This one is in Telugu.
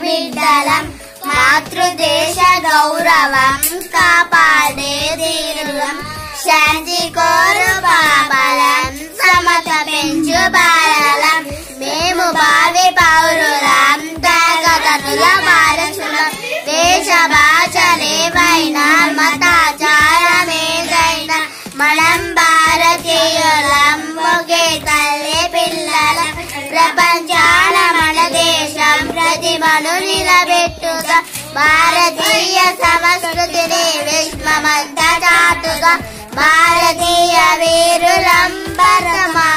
బిడ్డలం మాతృదేశ గౌరవం కాపాడే తీరులం శాంతి కోరు పాపలం సమత పెంచు బాలలం మేము భావి పౌరులం త్యాగతనుల వారసులం దేశ భాషలేవైనా మతాచారమేదైనా మనం భారతీయులం ఒకే తల్లి పిల్లలం ప్రపంచాల మన దేశం ప్రతిభను నిలబెట్టుగా భారతీయ సంస్కృతిని విశ్వమంతా చాటుగా భారతీయ వీరులం భరతమా